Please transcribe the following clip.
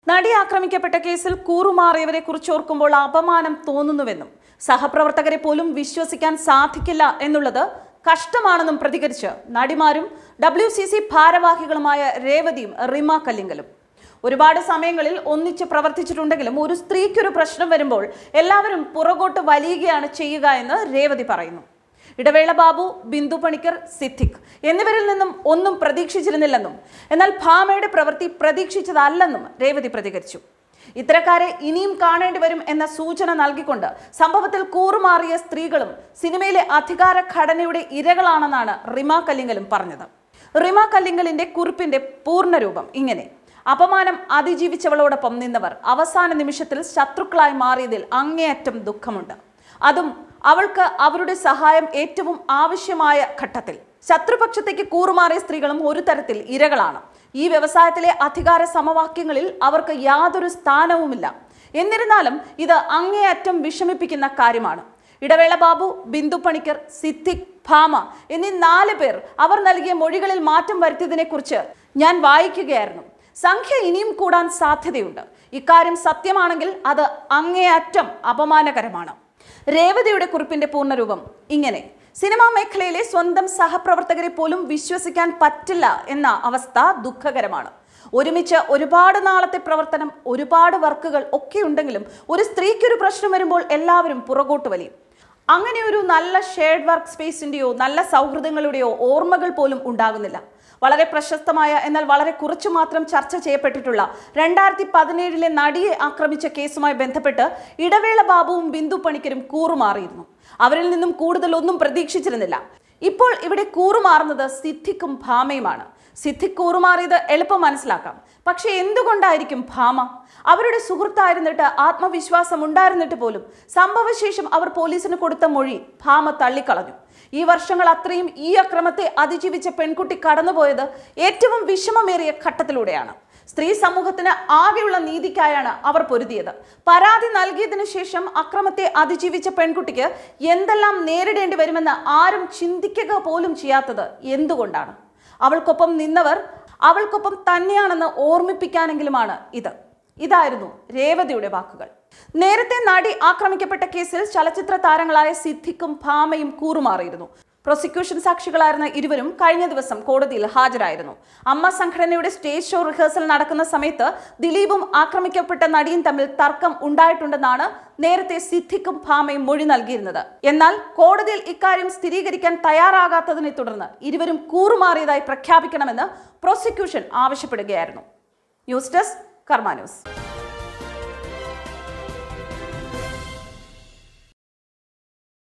നടി ആക്രമിക്കപ്പെട്ട കേസിൽ കൂറുമാറിയവരെ കുറിച്ച് ഓർക്കുമ്പോൾ അപമാനം തോന്നുന്നുവെന്നും സഹപ്രവർത്തകരെ പോലും വിശ്വസിക്കാൻ സാധിക്കില്ല എന്നുള്ളത് കഷ്ടമാണെന്നും പ്രതികരിച്ച് നടിമാരും ഡബ്ല്യു സി സി ഭാരവാഹികളുമായ രേവതിയും റിമ കല്ലിങ്കലും ഒരുപാട് സമയങ്ങളിൽ ഒന്നിച്ച് പ്രവർത്തിച്ചിട്ടുണ്ടെങ്കിലും ഒരു സ്ത്രീക്കൊരു പ്രശ്നം വരുമ്പോൾ എല്ലാവരും പുറകോട്ട് വലിയുകയാണ് ചെയ്യുക എന്ന് രേവതി പറയുന്നു ഇടവേള ബാബു ബിന്ദു പണിക്കർ സിദ്ദിഖ് എന്നിവരിൽ നിന്നും ഒന്നും പ്രതീക്ഷിച്ചിരുന്നില്ലെന്നും എന്നാൽ ഭാമയുടെ പ്രവൃത്തി പ്രതീക്ഷിച്ചതല്ലെന്നും രേവതി പ്രതികരിച്ചു ഇത്തരക്കാരെ ഇനിയും കാണേണ്ടി വരും എന്ന സൂചന നൽകിക്കൊണ്ട് സംഭവത്തിൽ കൂറുമാറിയ സ്ത്രീകളും സിനിമയിലെ അധികാര ഘടനയുടെ ഇരകളാണെന്നാണ് റിമ കല്ലിങ്കലും പറഞ്ഞത് റിമ കല്ലിങ്കലിന്റെ കുറിപ്പിന്റെ പൂർണ്ണരൂപം ഇങ്ങനെ അപമാനം അതിജീവിച്ചവളോടൊപ്പം നിന്നവർ അവസാന നിമിഷത്തിൽ ശത്രുക്കളായി മാറിയതിൽ അങ്ങേയറ്റം ദുഃഖമുണ്ട് അതും അവൾക്ക് അവരുടെ സഹായം ഏറ്റവും ആവശ്യമായ ഘട്ടത്തിൽ ശത്രുപക്ഷത്തേക്ക് കൂറുമാറിയ സ്ത്രീകളും ഒരു തരത്തിൽ ഇരകളാണ് ഈ വ്യവസായത്തിലെ അധികാര സമവാക്യങ്ങളിൽ അവർക്ക് യാതൊരു സ്ഥാനവുമില്ല എന്നിരുന്നാലും ഇത് അങ്ങേയറ്റം വിഷമിപ്പിക്കുന്ന കാര്യമാണ് ഇടവേള ബാബു ബിന്ദു പണിക്കർ സിദ്ദിഖ് ഭാമ എന്നീ നാല് പേർ അവർ നൽകിയ മൊഴികളിൽ മാറ്റം വരുത്തിയതിനെക്കുറിച്ച് ഞാൻ വായിക്കുകയായിരുന്നു സംഖ്യ ഇനിയും കൂടാൻ സാധ്യതയുണ്ട് ഇക്കാര്യം സത്യമാണെങ്കിൽ അത് അങ്ങേയറ്റം അപമാനകരമാണ് രേവതിയുടെ കുറിപ്പിന്റെ പൂർണ്ണരൂപം ഇങ്ങനെ സിനിമാ മേഖലയിലെ സ്വന്തം സഹപ്രവർത്തകരെ പോലും വിശ്വസിക്കാൻ പറ്റില്ല എന്ന അവസ്ഥ ദുഃഖകരമാണ് ഒരുമിച്ച് ഒരുപാട് നാളത്തെ പ്രവർത്തനം ഒരുപാട് വർക്കുകൾ ഒക്കെ ഉണ്ടെങ്കിലും ഒരു സ്ത്രീക്കൊരു പ്രശ്നം വരുമ്പോൾ എല്ലാവരും പുറകോട്ട് വലിയും അങ്ങനെ ഒരു നല്ല ഷെയർഡ് വർക്ക് സ്പേസിന്റെയോ നല്ല സൗഹൃദങ്ങളുടെയോ ഓർമ്മകൾ പോലും ഉണ്ടാകുന്നില്ല വളരെ പ്രശസ്തമായ എന്നാൽ വളരെ കുറച്ചു മാത്രം ചർച്ച ചെയ്യപ്പെട്ടിട്ടുള്ള രണ്ടായിരത്തി പതിനേഴിലെ നടിയെ ആക്രമിച്ച കേസുമായി ബന്ധപ്പെട്ട് ഇടവേള ബാബുവും ബിന്ദു പണിക്കരും കൂറുമാറിയിരുന്നു അവരിൽ നിന്നും കൂടുതൽ ഒന്നും പ്രതീക്ഷിച്ചിരുന്നില്ല ഇപ്പോൾ ഇവിടെ കൂറുമാറുന്നത് സിദ്ധിക്കും ഭാമയുമാണ് സിദ്ധിക് കൂറുമാറിയത് എളുപ്പം മനസ്സിലാക്കാം പക്ഷെ എന്തുകൊണ്ടായിരിക്കും ഭാമ അവരുടെ സുഹൃത്തായിരുന്നിട്ട് ആത്മവിശ്വാസം ഉണ്ടായിരുന്നിട്ട് പോലും സംഭവശേഷം അവർ പോലീസിന് കൊടുത്ത മൊഴി ഭാമ തള്ളിക്കളഞ്ഞു ഈ വർഷങ്ങൾ അത്രയും ഈ അക്രമത്തെ അതിജീവിച്ച പെൺകുട്ടി കടന്നുപോയത് ഏറ്റവും വിഷമമേറിയ ഘട്ടത്തിലൂടെയാണ് സ്ത്രീ സമൂഹത്തിന് ആകെയുള്ള നീതിക്കായാണ് അവർ പൊരുതിയത് പരാതി നൽകിയതിനു ശേഷം അക്രമത്തെ അതിജീവിച്ച പെൺകുട്ടിക്ക് എന്തെല്ലാം നേരിടേണ്ടി വരുമെന്ന് ആരും ചിന്തിക്കുക പോലും ചെയ്യാത്തത് എന്തുകൊണ്ടാണ് അവൾക്കൊപ്പം നിന്നവർ അവൾക്കൊപ്പം തന്നെയാണെന്ന് ഓർമ്മിപ്പിക്കാനെങ്കിലുമാണ് ഇത് ഇതായിരുന്നു രേവതിയുടെ വാക്കുകൾ നേരത്തെ നടി ആക്രമിക്കപ്പെട്ട കേസിൽ ചലച്ചിത്ര താരങ്ങളായ സിദ്ദിഖും ഭാമയും കൂറുമാറിയിരുന്നു പ്രോസിക്യൂഷൻ സാക്ഷികളായിരുന്ന ഇരുവരും കഴിഞ്ഞ ദിവസം കോടതിയിൽ ഹാജരായിരുന്നു അമ്മ സംഘടനയുടെ സ്റ്റേജ് ഷോ റിഹേഴ്സൽ നടക്കുന്ന സമയത്ത് ദിലീപും ആക്രമിക്കപ്പെട്ട നടിയും തമ്മിൽ തർക്കം ഉണ്ടായിട്ടുണ്ടെന്നാണ് നേരത്തെ സിദ്ദിഖും ഭാമയും മൊഴി നൽകിയിരുന്നത് എന്നാൽ കോടതിയിൽ ഇക്കാര്യം സ്ഥിരീകരിക്കാൻ തയ്യാറാകാത്തതിനെ തുടർന്ന് ഇരുവരും കൂറുമാറിയതായി പ്രഖ്യാപിക്കണമെന്ന് പ്രോസിക്യൂഷൻ ആവശ്യപ്പെടുകയായിരുന്നു ന്യൂസ് ഡെസ്ക് കർമ്മ ന്യൂസ്